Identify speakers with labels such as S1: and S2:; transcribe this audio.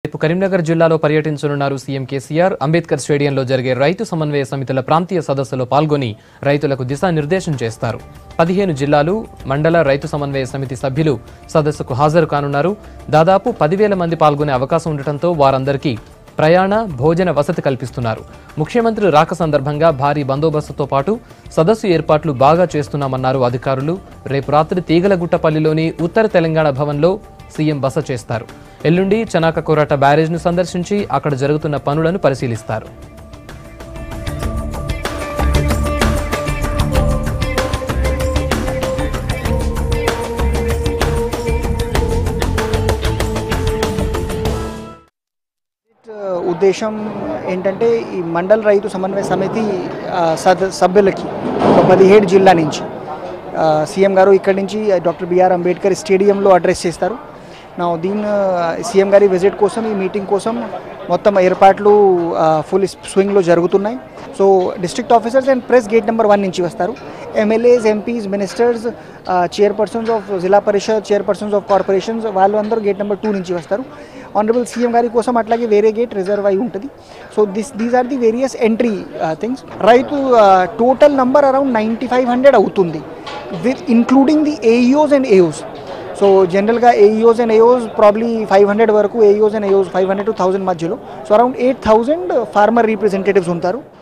S1: రేపు కరీంనగర్ జిల్లాలో పర్యటించనున్నారు సీఎం కేసీఆర్ అంబేద్కర్ స్టేడియంలో జరిగే రైతు సమన్వయ సమితుల ప్రాంతీయ సదస్సులో పాల్గొని రైతులకు దిశానిర్దేశం చేస్తారు పదిహేను జిల్లాలు మండల రైతు సమన్వయ సమితి సభ్యులు సదస్సుకు హాజరు కానున్నారు దాదాపు పదివేల మంది పాల్గొనే అవకాశం ఉండటంతో వారందరికీ ప్రయాణ భోజన వసతి కల్పిస్తున్నారు ముఖ్యమంత్రి రాక సందర్భంగా భారీ బందోబస్తుతో పాటు సదస్సు ఏర్పాట్లు బాగా చేస్తున్నామన్నారు అధికారులు రేపు రాత్రి తీగలగుట్టపల్లిలోని ఉత్తర తెలంగాణ భవన్లో సీఎం బస చేస్తారు ఎల్లుండి చనాక కోరాట బ్యారేజ్ను సందర్శించి అక్కడ జరుగుతున్న పనులను పరిశీలిస్తారు
S2: ఉద్దేశం ఏంటంటే ఈ మండల రైతు సమన్వయ సమితి ఆ, సద్ సభ్యులకి ఒక పదిహేడు జిల్లా నుంచి ఆ, సీఎం గారు ఇక్కడి నుంచి డాక్టర్ బిఆర్ అంబేద్కర్ స్టేడియంలో అడ్రస్ చేస్తారు నా దీని సీఎం గారి విజిట్ కోసం ఈ మీటింగ్ కోసం మొత్తం ఏర్పాట్లు ఫుల్ స్వింగ్లో జరుగుతున్నాయి so district officers and press gate number one నుంచి వస్తారు MLAs MPs ministers chairpersons of Zilla Parishad chairpersons of corporations వాళ్ళు అందరూ గేట్ నెంబర్ టూ నుంచి వస్తారు ఆనరబుల్ సీఎం గారి కోసం అట్లాగే వేరే గేట్ రిజర్వ్ అయి ఉంటుంది so this these are the various entry things raitu total number around ninety five hundred అవుతుంది with including the AEOs and AOs so జనరల్గా AEOs and AOs probably five hundred వరకు AEOs and AOs five hundred to thousand మధ్యలో so around eight thousand farmer representatives ఉంటారు